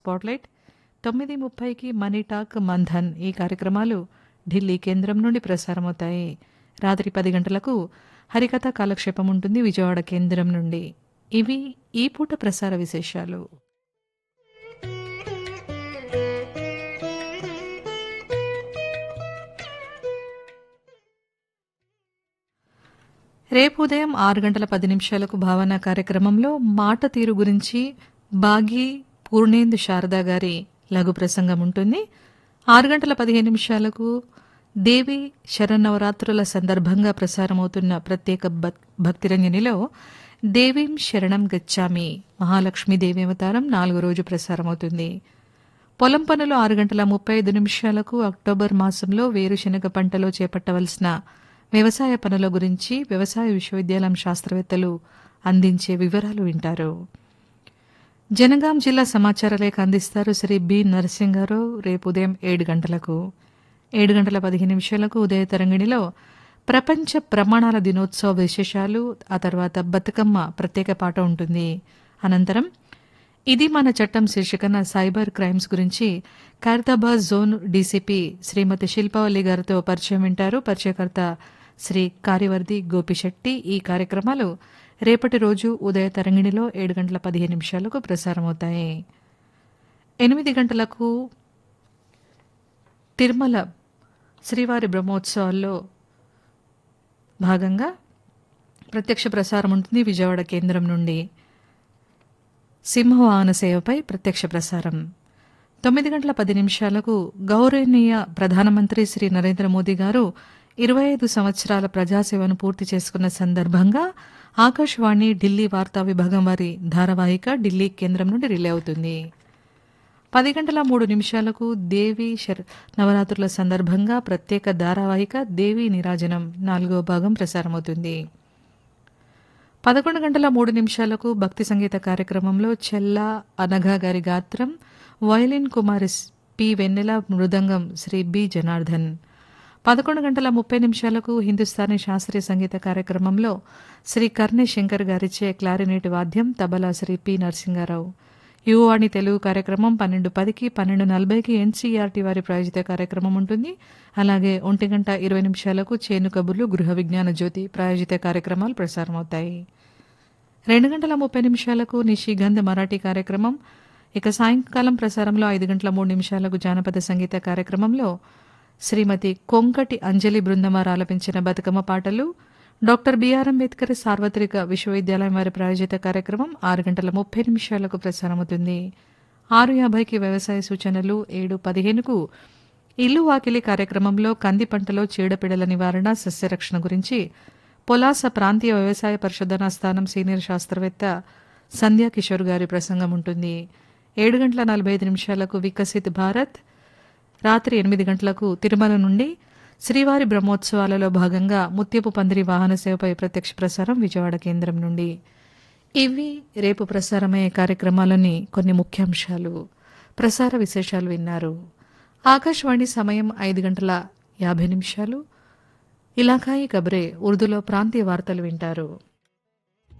spotlight తొమ్మిది ముప్పైకి money talk Manthan ఈ కార్యక్రమాలు ఢిల్లీ కేంద్రం నుండి ప్రసారమవుతాయి రాత్రి పది గంటలకు హరికథ కాలక్షేపం ఉంటుంది విజయవాడ కేంద్రం నుండి ఇవి ఈ పూట ప్రసార విశేషాలు రేపు ఉదయం ఆరు గంటల పది నిమిషాలకు భావన కార్యక్రమంలో మాట తీరు గురించి బాగి పూర్ణేందు శారదా గారి లఘు ప్రసంగం ఉంటుంది ఆరు గంటల పదిహేను నిమిషాలకు దేవి శరన్నవరాత్రుల సందర్భంగా ప్రసారమవుతున్న ప్రత్యేక భక్- భక్తిరంజనిలో దేవీం శరణం గచ్చామి మహాలక్ష్మీదేవి అవతారం నాలుగో రోజు ప్రసారమవుతుంది పొలం పనులు ఆరు గంటల ముప్పై ఐదు నిమిషాలకు అక్టోబర్ మాసంలో వేరుశనగ పంటలో చేపట్టవలసిన వ్యవసాయ పనుల గురించి వ్యవసాయ విశ్వవిద్యాలయం శాస్త్రవేత్తలు అందించే వివరాలు వింటారు జనగాం జిల్లా సమాచార లేఖ అందిస్తారు శ్రీ బి నరసింగారావు రేపు ఉదయం ఏడు గంటలకు ఏడు గంటల పదిహేను నిమిషాలకు ఉదయ తరంగిణిలో ప్రపంచ ప్రమాణాల దినోత్సవ విశేషాలు ఆ తర్వాత బతుకమ్మ ప్రత్యేక పాట ఉంటుంది అనంతరం ఇది మన చట్టం శీర్షికన సైబర్ క్రైమ్స్ గురించి ఖైరతాబాద్ జోన్ డీసీపీ శ్రీమతి శిల్పావల్లి గారితో పరిచయం వింటారు పరిచయకర్త శ్రీ కార్యవర్ది గోపిశెట్టి ఈ కార్యక్రమాలు రేపటి రోజు ఉదయ తరంగిణిలో ఏడు గంటల పదిహేను నిమిషాలకు ప్రసారమవుతాయి ఎనిమిది గంటలకు తిరుమల శ్రీవారి బ్రహ్మోత్సవాల్లో భాగంగా ప్రత్యక్ష ప్రసారం ఉంటుంది విజయవాడ కేంద్రం నుండి సింహవాహన సేవపై ప్రత్యక్ష ప్రసారం తొమ్మిది గంటల పది నిమిషాలకు గౌరవనీయ ప్రధానమంత్రి శ్రీ నరేంద్ర మోదీ గారు ఇరవై ఐదు సంవత్సరాల ప్రజాసేవను పూర్తి చేసుకున్న సందర్భంగా ఆకాశవాణి ఢిల్లీ వార్తా విభాగం వారి ధారావాహిక ఢిల్లీ కేంద్రం నుండి రిలే అవుతుంది పది గంటల మూడు నిమిషాలకు దేవి శర్ నవరాత్రుల సందర్భంగా ప్రత్యేక ధారావాహిక దేవి నిరాజనం నాలుగో భాగం ప్రసారమవుతుంది పదకొండు గంటల మూడు నిమిషాలకు భక్తి సంగీత కార్యక్రమంలో చెల్లా అనఘా గారి గాత్రం వయలిన్ కుమారి స్- పి వెన్నెల మృదంగం శ్రీ బి జనార్దన్ పదకొండు గంటల ముప్పై నిమిషాలకు హిందుస్థానీ శాస్త్రీయ సంగీత కార్యక్రమంలో శ్రీ కర్ణే శంకర్ గారిచే క్లారినేట్ వాద్యం తబలా శ్రీ పి నరసింగారావు యువవాణి తెలుగు కార్యక్రమం పన్నెండు పదికి పన్నెండు నలభైకి ఎన్సీఆర్టీ వారి ప్రాయోజిత కార్యక్రమం ఉంటుంది అలాగే ఒంటి గంట ఇరవై నిమిషాలకు చేను కబుర్లు గృహ విజ్ఞాన జ్యోతి ప్రాయోజిత కార్యక్రమాలు ప్రసారమవుతాయి రెండు గంటల ముప్పై నిమిషాలకు నిషిగంధ మరాఠీ కార్యక్రమం ఇక సాయంకాలం ప్రసారంలో ఐదు గంటల మూడు నిమిషాలకు జానపద సంగీత కార్యక్రమంలో శ్రీమతి కొంకటి అంజలి బృందం వారు ఆలపించిన బతుకమ్మ పాటలు డాక్టర్ బిఆర్ అంబేద్కర్ సార్వత్రిక విశ్వవిద్యాలయం వారి ప్రాయోజిత కార్యక్రమం ఆరు గంటల ముప్పై నిమిషాలకు ప్రసారమవుతుంది ఆరు యాభైకి వ్యవసాయ సూచనలు ఏడు పదిహేనుకు ఇల్లు వాకిలి కార్యక్రమంలో కంది పంటలో చీడపీడల నివారణ సస్యరక్షణ గురించి పొలాస ప్రాంతీయ వ్యవసాయ పరిశోధనా స్థానం సీనియర్ శాస్త్రవేత్త సంధ్యా కిషోర్ గారి ప్రసంగం ఉంటుంది ఏడు గంటల నలభై ఐదు నిమిషాలకు వికసిత్ భారత్ రాత్రి ఎనిమిది గంటలకు తిరుమల నుండి శ్రీవారి బ్రహ్మోత్సవాలలో భాగంగా ముత్యపు పందిరి వాహన సేవపై ప్రత్యక్ష ప్రసారం విజయవాడ కేంద్రం నుండి ఇవి రేపు ప్రసారమయ్యే కార్యక్రమాలని కొన్ని ముఖ్యాంశాలు ప్రసార విశేషాలు విన్నారు ఆకాశవాణి సమయం ఐదు గంటల యాభై నిమిషాలు ఇలాకాయి కబరే ఉర్దూలో ప్రాంతీయ వార్తలు వింటారు